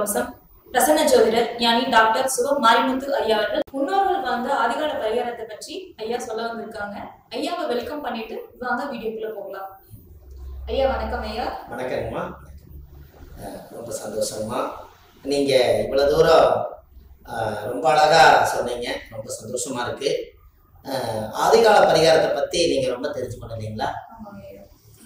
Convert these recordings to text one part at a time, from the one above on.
கவசம் பிரசன்ன ஜோதிடர் ஞானி டாக்டர் சுகம் மாரிமுத்து ஐயா அவர்கள் முன்னோர்கள் வந்து ஆதிகால பரிகாரத்தை பற்றி ஐயா சொல்ல வந்திருக்காங்க ஐயாவை வெல்கம் பண்ணிட்டு வாங்க வீடியோக்குள்ள போகலாம் ஐயா வணக்கம் ஐயா வணக்கங்கம்மா அஹ் ரொம்ப சந்தோஷம்மா நீங்கள் இவ்வளோ தூரம் அஹ், ரொம்ப அழகாக சொன்னீங்க ரொம்ப சந்தோஷமாக இருக்குது ஆதிகால பரிகாரத்தை பற்றி நீங்கள் ரொம்ப தெரிஞ்சுக்கணும் இல்லைங்களா ஆமாங்க ஐயா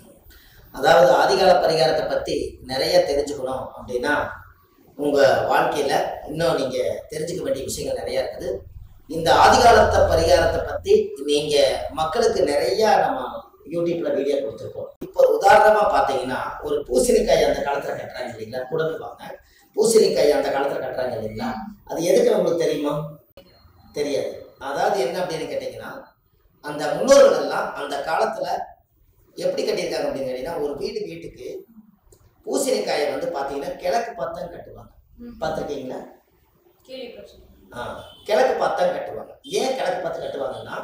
அதாவது ஆதிகால பரிகாரத்தை பற்றி நிறைய தெரிஞ்சுக்கணும் அப்படின்னா உங்கள் வாழ்க்கையில் இன்னும் நீங்கள் தெரிஞ்சுக்க வேண்டிய விஷயங்கள் நிறையா இருக்குது இந்த ஆதிகாலத்தை பரிகாரத்தை பற்றி நீங்கள் மக்களுக்கு நிறையா நம்ம யூடியூப்பில் வீடியோ கொடுத்துருக்கோம் இப்போ உதாரணமாக பார்த்தீங்கன்னா ஒரு பூசணிக்காய் அந்த காலத்தில் கட்டுறாங்க இல்லைங்களா குடம்புவாங்க பூசணிக்காய் அந்த காலத்தில் கட்டுறாங்க இல்லைங்களா அது எதுக்கு உங்களுக்கு தெரியுமா தெரியாது அதாவது என்ன அப்படின்னு கேட்டிங்கன்னா அந்த முன்னோர்கள் எல்லாம் அந்த காலத்தில் எப்படி கட்டியிருக்காங்க அப்படின்னு கேட்டிங்கன்னா ஒரு வீடு வீட்டுக்கு பூசணிக்காயை வந்து பார்த்தீங்கன்னா கிழக்கு பத்தம் கட்டுவாங்க ம். பார்த்துருக்கீங்களா கேள்விப்பட்டிருக்கேன் ஆ கிழக்கு பத்தம் கட்டுவாங்க ஏன் கிழக்கு பத்தம் கட்டுவாங்கன்னா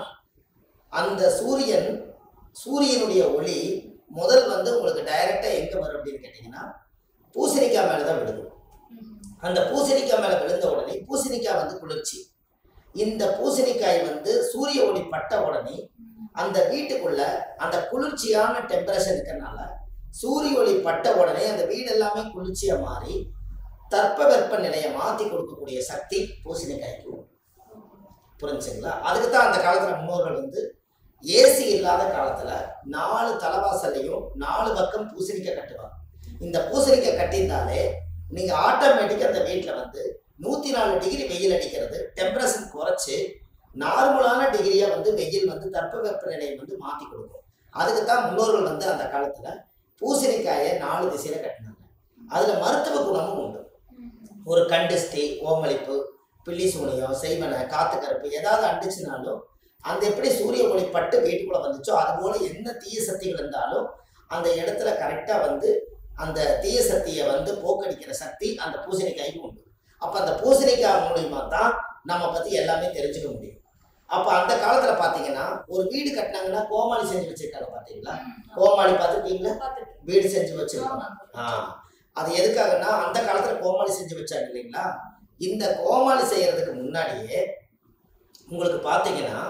அந்த சூரியன் சூரியனுடைய ஒளி முதல் வந்து உங்களுக்கு டைரெக்டாக எங்கே வரும் அப்படின்னு கேட்டிங்கன்னா பூசணிக்காய் மேலே தான் விழுகும் ம். அந்த பூசணிக்காய் மேலே விழுந்த உடனே பூசணிக்காய் வந்து குளிர்ச்சி இந்த பூசணிக்காய் வந்து சூரிய ஒளி பட்ட உடனே அந்த வீட்டுக்குள்ள அந்த குளிர்ச்சியான டெம்பரேச்சர் இருக்கிறனால சூரிய ஒளி பட்ட உடனே அந்த வீடு எல்லாமே குளிர்ச்சியா மாறி தட்பவெப்ப நிலையை மாற்றி கொடுக்கக்கூடிய சக்தி பூசணிக்காய்க்கு உண்டு. புரிஞ்சுங்களா அதுக்கு தான் அந்த காலத்துல முன்னோர்கள் வந்து ஏசி இல்லாத காலத்துல நாலு தலைவாசல்லையும் நாலு பக்கம் பூசணிக்காய் கட்டுவாங்க இந்த பூசணிக்காய் கட்டியிருந்தாலே நீங்க ஆட்டோமேட்டிக்கா அந்த வீட்டுல வந்து நூத்தி நாலு டிகிரி வெயில் அடிக்கிறது டெம்பரேச்சர் குறைச்சு நார்மலான டிகிரியா வந்து வெயில் வந்து தட்பவெப்ப நிலையை வந்து மாத்தி கொடுக்கும் அதுக்கு தான் முன்னோர்கள் வந்து அந்த காலத்துல பூசணிக்காயை நாலு திசையில கட்டினாங்க அதுல மருத்துவ குணமும் உண்டு ம். ஒரு கண்டிஸ்டி ஓமளிப்பு பில்லி சூனியம் செய்வனை காத்து கருப்பு ஏதாவது அண்டிச்சுனாலும் அந்த எப்படி சூரிய ஒளி பட்டு வீட்டுக்குள்ள வந்துச்சோ அது போல என்ன தீய சக்திகள் இருந்தாலும் அந்த இடத்துல கரெக்டா வந்து அந்த தீய சக்தியை வந்து போக்கடிக்கிற சக்தி அந்த பூசணிக்காய்க்கு உண்டு அப்ப அந்த பூசணிக்காய் மூலியமா தான் நம்ம பத்தி எல்லாமே தெரிஞ்சுக்க முடியும் அப்ப அந்த காலத்துல பாத்தீங்கன்னா ஒரு வீடு கட்டினாங்கன்னா கோமாளி செஞ்சு வச்சிருக்காங்க பாத்தீங்களா ம். கோமாளி பார்த்துருக்கீங்களா பார்த்திருக்கேன். வீடு செஞ்சு வச்சிருக்காங்க ஆமாங்க. ஆ அது எதுக்காகன்னா அந்த காலத்துல கோமாளி செஞ்சு வச்சாங்க இல்லைங்களா இந்த கோமாளி செய்யறதுக்கு முன்னாடியே உங்களுக்கு பார்த்தீங்கன்னா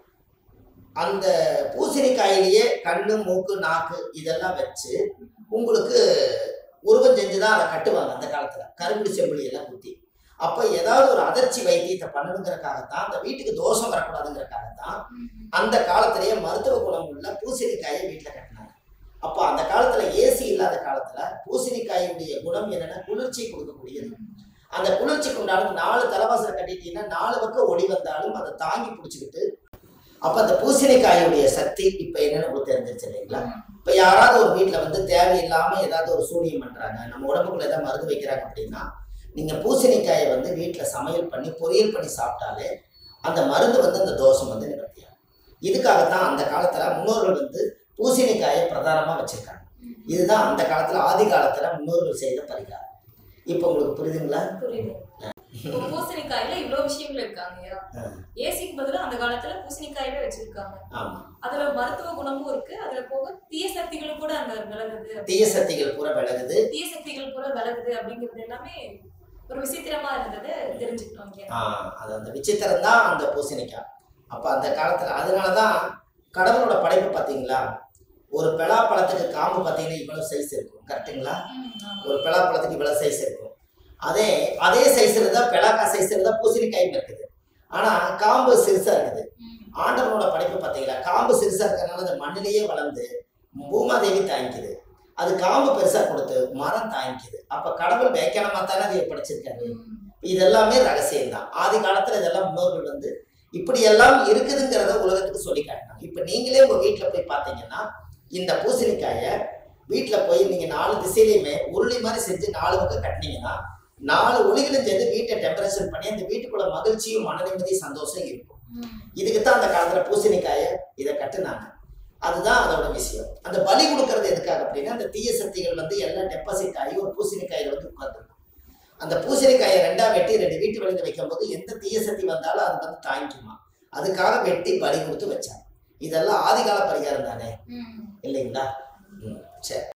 அந்த பூசணிக்காயிலேயே கண்ணு மூக்கு நாக்கு இதெல்லாம் வச்சு உங்களுக்கு உருவம் செஞ்சு தான் அதை கட்டுவாங்க அந்த காலத்துல கரும்புடி செம்புளி எல்லாம் குத்தி அப்போ ஏதாவது ஒரு அதிர்ச்சி வைத்தியத்தை பண்ணணுங்கிறக்காகத்தான் அந்த வீட்டுக்கு தோஷம் வரக்கூடாதுங்கிறக்காகத்தான் ம். அந்த காலத்திலேயே மருத்துவ குணம் உள்ள பூசணிக்காயை வீட்டில் கட்டினாங்க அப்போ அந்த காலத்துல ஏசி இல்லாத காலத்துல பூசணிக்காயுடைய குணம் என்னன்னா குளிர்ச்சி கொடுக்கக்கூடியது அந்த குளிர்ச்சிக்கு உண்டான நாலு தலைவாசலை கட்டிட்டீங்கன்னா நாலு பக்கம் ஒளி வந்தாலும் அதை தாங்கி பிடிச்சிக்கிட்டு அப்ப அந்த பூசணிக்காயுடைய சக்தி இப்ப என்னன்னு உங்களுக்கு தெரிஞ்சிருச்சு இல்லைங்களா இப்ப யாராவது ஒரு வீட்ல வந்து தேவையில்லாம ஏதாவது ஒரு சூனியம் பண்றாங்க நம்ம உடம்புக்குள்ள ஏதாவது மருந்து வைக்கிறாங்க அப்படின்னா நீங்க பூசணிக்காயை வந்து வீட்டுல சமையல் பண்ணி பொரியல் பண்ணி சாப்பிட்டாலே அந்த மருந்து வந்து அந்த தோஷம் வந்து நிவர்த்தியாகும் இதுக்காகத்தான் அந்த காலத்துல முன்னோர்கள் வந்து பூசணிக்காயை பிரதானமா வச்சிருக்காங்க இதுதான் அந்த காலத்துல ஆதி காலத்துல முன்னோர்கள் செய்த பரிகாரம் இப்போ உங்களுக்கு புரியுதுங்களா புரியுது இப்போ பூசணிக்காயில இவ்வளவு விஷயங்கள் இருக்காங்க ஐயா ஆ. ஏசிக்கு பதிலா அந்த காலத்துல பூசணிக்காயவே வச்சிருக்காங்க ஆமா அதுல மருத்துவ குணமும் இருக்கு அதுல போக தீய சக்திகளும் கூட அங்க விலகுது தீய சக்திகள் பூரா விலகுது தீய சக்திகள் கூட விலகுது அப்படிங்கிறது எல்லாமே ஒரு விசித்திரமா இருந்தது தெரிஞ்சுக்கிட்டோம் இங்க ஆஹ் அது அந்த விசித்திரம் தான் அந்த பூசணிக்காய் அப்ப அந்த காலத்துல அதனாலதான் கடவுளோட படைப்பு பாத்தீங்களா ஒரு பலாப்பழத்துக்கு காம்பு பார்த்தீங்கன்னா இவ்வளவு சைஸ் இருக்கும் கரெக்ட்டுங்களா ம், ஆமா. ஒரு பலாப்பழத்துக்கு இவ்வளவு சைஸ் இருக்கும் அதே அதே சைஸ்ல தான் பெலாக்காய் சைஸ்ல தான் பூசணிக்காயும் இருக்குது ஆனா காம்பு சிறுசா இருக்குது ம், ஆண்டவனோட படைப்பு பார்த்தீங்களா காம்பு சிறுசா இருக்கிறதுனால அது மண்ணிலேயே வளர்ந்து பூமாதேவி தாங்கிக்குது அது காம்பு பெருசா கொடுத்து மரம் தாங்கிக்குது அப்ப கடவுள் வேக்கணமா தானே அதை படைச்சிருக்காரு ம். இதெல்லாமே ரகசியம் தான் ஆதி காலத்துல இதெல்லாம் முன்னோர்கள் வந்து இப்படி எல்லாம் இருக்குதுங்கிறத உலகத்துக்கு சொல்லி காட்டினாங்க இப்ப நீங்களே உங்க வீட்டுல போய் பார்த்தீங்கன்னா இந்த பூசணிக்காயை வீட்டுல போய் நீங்க நாலு திசையிலையுமே உருளி மாதிரி செஞ்சு நாலு பக்கம் கட்டினீங்கன்னா நாலு ஒளிகளும் சேர்ந்து வீட்டை டெம்பரேச்சர் பண்ணி அந்த வீட்டுக்குள்ள மகிழ்ச்சியும் மன நிம்மதி சந்தோஷம் இருக்கும் ம். இதுக்கு தான் அந்த காலத்துல பூசணிக்காயை இதை கட்டுனாங்க அதுதான் அதோட விஷயம் அந்த பலி கொடுக்கறது எதுக்காக அப்படின்னா அந்த தீய சக்திகள் வந்து எல்லாம் டெபாசிட் ஆகி ஒரு பூசணிக்காயில வந்து உட்காந்துருக்கும் அந்த பூசணிக்காயை ரெண்டா வெட்டி ரெண்டு வீட்டு வெளியில வைக்கும்போது எந்த தீய சக்தி வந்தாலும் அது வந்து தாங்கிக்குமா அதுக்காக வெட்டி பலி கொடுத்து வச்சாங்க இதெல்லாம் ஆதிகால பரிகாரம் தானே ம். இல்லைங்களா ம், சரி பூசணி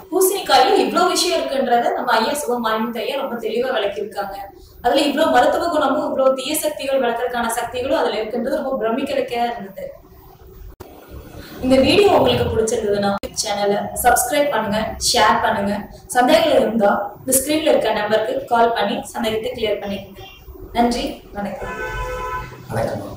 பூசணிக்காயில இவ்வளவு விஷயம் இருக்குன்றத நம்ம ஐயா சிவ மாரிமுத்து ஐயா ரொம்ப தெளிவா விளக்கியிருக்காங்க அதுல இவ்வளவு மருத்துவ குணமும் இவ்வளவு தீய சக்திகள் வளர்க்கறதுக்கான சக்திகளும் அதுல இருக்குன்றது ரொம்ப பிரமிக்கிறதுக்கே இருந்தது இந்த வீடியோ உங்களுக்கு பிடிச்சிருந்ததுன்னா சேனலை சப்ஸ்கிரைப் பண்ணுங்க ஷேர் பண்ணுங்க சந்தேகங்கள் இருந்தா இந்த ஸ்கிரீன்ல இருக்க நம்பருக்கு கால் பண்ணி சந்தேகத்தை கிளியர் பண்ணிக்கோங்க நன்றி வணக்கம் வணக்கம்